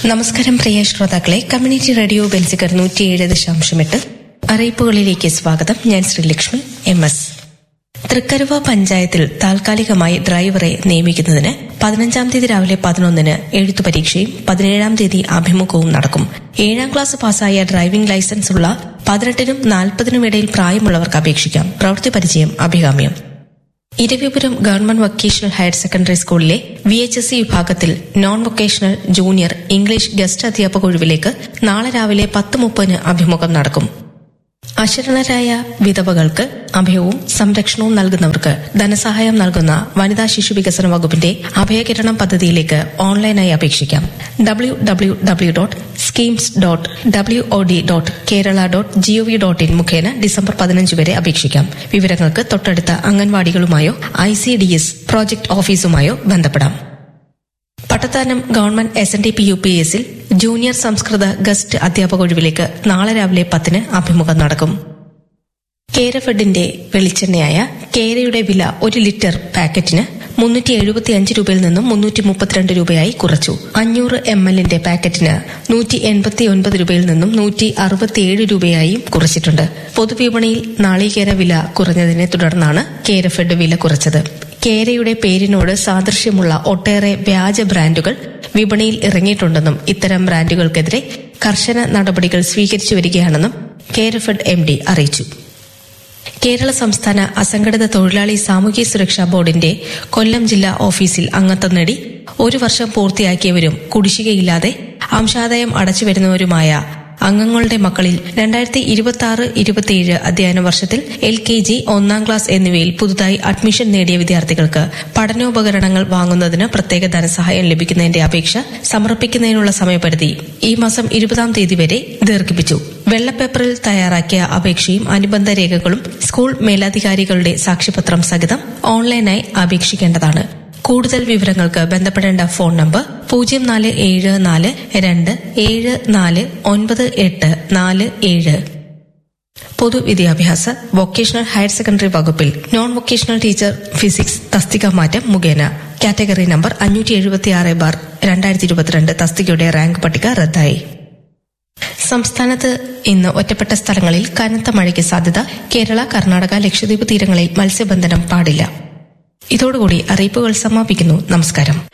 നമസ്കാരം പ്രിയ ശ്രോതാക്കളെ community radio ബെൻസിക്കർ നൂറ്റിയേഴ് ദശാംശം എട്ട് അറിയിപ്പുകളിലേക്ക് സ്വാഗതം ഞാൻ ശ്രീലക്ഷ്മി എം എസ് തൃക്കരുവ പഞ്ചായത്തിൽ താൽക്കാലികമായി ഡ്രൈവറെ നിയമിക്കുന്നതിന് പതിനഞ്ചാം തീയതി രാവിലെ പതിനൊന്നിന് എഴുത്തു പരീക്ഷയും പതിനേഴാം തീയതി അഭിമുഖവും നടക്കും ഏഴാം ക്ലാസ് പാസ്സായ ഡ്രൈവിംഗ് ലൈസൻസ് ഉള്ള പതിനെട്ടിനും നാൽപ്പതിനും ഇടയിൽ പ്രായമുള്ളവർക്ക് അപേക്ഷിക്കാം പ്രവൃത്തി പരിചയം അഭികാമ്യം Eravipuram government vocational higher secondary സ്കൂളിലെ വി എച്ച് എസ് സി വിഭാഗത്തിൽ non vocational junior English guest അധ്യാപക ഒഴിവിലേക്ക് നാളെ രാവിലെ പത്ത് മുപ്പതിന് അഭിമുഖം നടക്കും അശരണരായ വിധവകൾക്ക് അഭയവും സംരക്ഷണവും നൽകുന്നവർക്ക് ധനസഹായം നൽകുന്ന വനിതാ ശിശു വികസന വകുപ്പിന്റെ അഭയകിരണം പദ്ധതിയിലേക്ക് ഓൺലൈനായി അപേക്ഷിക്കാം W W W dot schemes dot W O D dot Kerala dot G O V dot in മുഖേന ഡിസംബർ പതിനഞ്ച് വരെ അപേക്ഷിക്കാം വിവരങ്ങൾക്ക് തൊട്ടടുത്ത അംഗൻവാടികളുമായോ I C D S project ഓഫീസുമായോ ബന്ധപ്പെടാം Pattathanam government S N D P U P എസിൽ ജൂനിയർ സംസ്കൃത ഗസ്റ്റ് അധ്യാപക ഒഴിവിലേക്ക് നാളെ രാവിലെ പത്തിന് അഭിമുഖം നടക്കും കേരഫെഡിന്റെ വെളിച്ചെണ്ണയായ കേരയുടെ വില ഒരു ലിറ്റർ പാക്കറ്റിന് മുന്നൂറ്റി എഴുപത്തിയഞ്ച് രൂപയിൽ നിന്നും മുന്നൂറ്റി മുപ്പത്തിരണ്ട് രൂപയായി കുറച്ചു അഞ്ഞൂറ് എം എല്ലിന്റെ പാക്കറ്റിന് നൂറ്റി എൺപത്തിയൊൻപത് രൂപയിൽ നിന്നും നൂറ്റി അറുപത്തിയേഴ് രൂപയായും കുറച്ചിട്ടുണ്ട് പൊതുവിപണിയിൽ നാളികേര വില കുറഞ്ഞതിനെ തുടർന്നാണ് കേരഫെഡ് വില കുറച്ചത് കേരയുടെ പേരിനോട് സാദൃശ്യമുള്ള ഒട്ടേറെ വ്യാജ ബ്രാൻഡുകൾ വിപണിയിൽ ഇറങ്ങിയിട്ടുണ്ടെന്നും ഇത്തരം ബ്രാൻഡുകൾക്കെതിരെ കർശന നടപടികൾ സ്വീകരിച്ചു വരികയാണെന്നും കേരഫെഡ് എം ഡി അറിയിച്ചു കേരള സംസ്ഥാന അസംഘടിത തൊഴിലാളി സാമൂഹ്യ സുരക്ഷാ ബോർഡിന്റെ കൊല്ലം ജില്ലാ ഓഫീസിൽ അംഗത്വം നേടി ഒരു വർഷം പൂർത്തിയാക്കിയവരും കുടിശ്ശികയില്ലാതെ അംശാദായം അടച്ചുവരുന്നവരുമായ അംഗങ്ങളുടെ മക്കളിൽ രണ്ടായിരത്തി ഇരുപത്തി ആറ് ഇരുപത്തിയേഴ് അധ്യയന വർഷത്തിൽ എൽ കെ ജി ഒന്നാം ക്ലാസ് എന്നിവയിൽ പുതുതായി അഡ്മിഷൻ നേടിയ വിദ്യാർത്ഥികൾക്ക് പഠനോപകരണങ്ങൾ വാങ്ങുന്നതിന് പ്രത്യേക ധനസഹായം ലഭിക്കുന്നതിന്റെ അപേക്ഷ സമർപ്പിക്കുന്നതിനുള്ള സമയപരിധി ഈ മാസം ഇരുപതാം തീയതി വരെ ദീർഘിപ്പിച്ചു വെള്ളപ്പേപ്പറിൽ തയ്യാറാക്കിയ അപേക്ഷയും അനുബന്ധ രേഖകളും സ്കൂൾ മേലധികാരികളുടെ സാക്ഷ്യപത്രം സഹിതം ഓൺലൈനായി അപേക്ഷിക്കേണ്ടതാണ് കൂടുതൽ വിവരങ്ങൾക്ക് ബന്ധപ്പെടേണ്ട ഫോൺ നമ്പർ പൂജ്യം നാല് ഏഴ് നാല് രണ്ട് ഏഴ് നാല് ഒൻപത് എട്ട് നാല് ഏഴ് പൊതുവിദ്യാഭ്യാസ വൊക്കേഷണൽ ഹയർ സെക്കൻഡറി വകുപ്പിൽ നോൺ വൊക്കേഷണൽ ടീച്ചർ ഫിസിക്സ് തസ്തിക മാറ്റം മുഖേന കാറ്റഗറി നമ്പർ അഞ്ഞൂറ്റി എഴുപത്തിയാറ് ബാർ രണ്ടായിരത്തി ഇരുപത്തിരണ്ട് തസ്തികയുടെ റാങ്ക് പട്ടിക റദ്ദായി സംസ്ഥാനത്ത് ഇന്ന് ഒറ്റപ്പെട്ട സ്ഥലങ്ങളിൽ കനത്ത മഴയ്ക്ക് സാധ്യത കേരള കർണാടക ലക്ഷദ്വീപ് തീരങ്ങളിൽ മത്സ്യബന്ധനം പാടില്ല ഇതോടുകൂടി അറിയിപ്പുകൾ സമാപിക്കുന്നു നമസ്കാരം